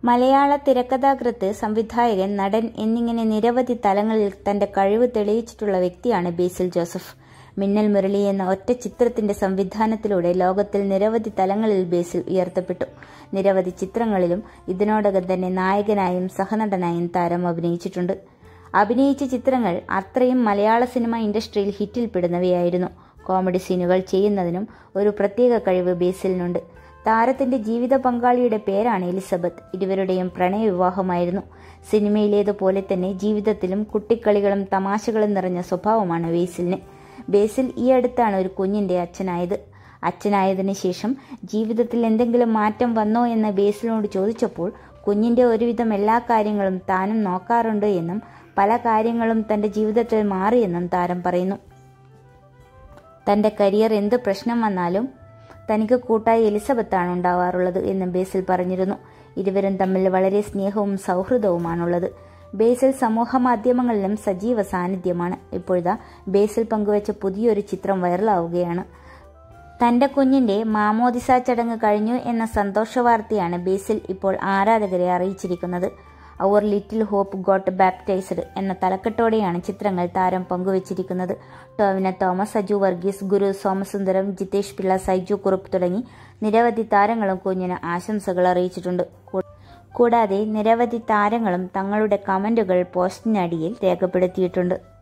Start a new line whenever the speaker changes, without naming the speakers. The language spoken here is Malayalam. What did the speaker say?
മലയാള തിരക്കഥാകൃത്ത് സംവിധായകൻ നടൻ എന്നിങ്ങനെ നിരവധി തലങ്ങളിൽ തന്റെ കഴിവ് തെളിയിച്ചിട്ടുള്ള വ്യക്തിയാണ് ബേസിൽ ജോസഫ് മിന്നൽ മുരളി എന്ന ഒറ്റ ചിത്രത്തിന്റെ സംവിധാനത്തിലൂടെ ലോകത്തിൽ നിരവധി തലങ്ങളിൽ ബേസിൽ ഉയർത്തപ്പെട്ടു നിരവധി ചിത്രങ്ങളിലും ഇതിനോടകം തന്നെ നായകനായും സഹനടനായും താരം അഭിനയിച്ചിട്ടുണ്ട് അഭിനയിച്ച ചിത്രങ്ങൾ അത്രയും മലയാള സിനിമ ഇൻഡസ്ട്രിയിൽ ഹിറ്റിൽപ്പെടുന്നവയായിരുന്നു കോമഡി സീനുകൾ ചെയ്യുന്നതിനും ഒരു പ്രത്യേക കഴിവ് ബേസിലിനുണ്ട് താരത്തിന്റെ ജീവിത പങ്കാളിയുടെ പേരാണ് എലിസബത്ത് ഇരുവരുടെയും പ്രണയവിവാഹമായിരുന്നു സിനിമയിലേതുപോലെ തന്നെ ജീവിതത്തിലും കുട്ടിക്കളികളും തമാശകളും നിറഞ്ഞ സ്വഭാവമാണ് ബേസിലിന് ബേസിൽ ഈ അടുത്താണ് ഒരു കുഞ്ഞിന്റെ അച്ഛനായത് അച്ഛനായതിനു ശേഷം ജീവിതത്തിൽ എന്തെങ്കിലും മാറ്റം വന്നോ എന്ന് ബേസിലിനോട് ചോദിച്ചപ്പോൾ കുഞ്ഞിന്റെ ഒരുവിധം എല്ലാ കാര്യങ്ങളും താനും നോക്കാറുണ്ട് എന്നും പല കാര്യങ്ങളും തന്റെ ജീവിതത്തിൽ മാറിയെന്നും താരം പറയുന്നു തന്റെ കരിയർ എന്ത് പ്രശ്നം വന്നാലും തനിക്ക് കൂട്ടായി എലിസബത്താണ് ഉണ്ടാവാറുള്ളത് എന്നും ബേസിൽ പറഞ്ഞിരുന്നു ഇരുവരും തമ്മിൽ വളരെ സ്നേഹവും സൗഹൃദവുമാണുള്ളത് ബേസിൽ സമൂഹ മാധ്യമങ്ങളിലും സജീവ സാന്നിധ്യമാണ് ഇപ്പോഴത്തെ ബേസിൽ പങ്കുവച്ച പുതിയൊരു ചിത്രം വൈറലാവുകയാണ് തന്റെ കുഞ്ഞിന്റെ മാമോദിസ ചടങ്ങ് കഴിഞ്ഞു എന്ന സന്തോഷ വാർത്തയാണ് ബേസിൽ ഇപ്പോൾ ആരാധകരെ അറിയിച്ചിരിക്കുന്നത് അവർ ലിറ്റിൽ ഹോപ്പ് ഗോട്ട് ബാപ്റ്റൈസ്ഡ് എന്ന തലക്കെട്ടോടെയാണ് ചിത്രങ്ങൾ താരം പങ്കുവച്ചിരിക്കുന്നത് ടോവിന തോമസ് സജു വർഗീസ് ഗുരു സോമസുന്ദരം ജിതേഷ് പിള്ള സൈജു കുറുപ്പ് തുടങ്ങി നിരവധി താരങ്ങളും കുഞ്ഞിന് ആശംസകൾ അറിയിച്ചിട്ടുണ്ട് കൂടാതെ നിരവധി താരങ്ങളും തങ്ങളുടെ കമന്റുകൾ പോസ്റ്റിനടിയിൽ രേഖപ്പെടുത്തിയിട്ടുണ്ട്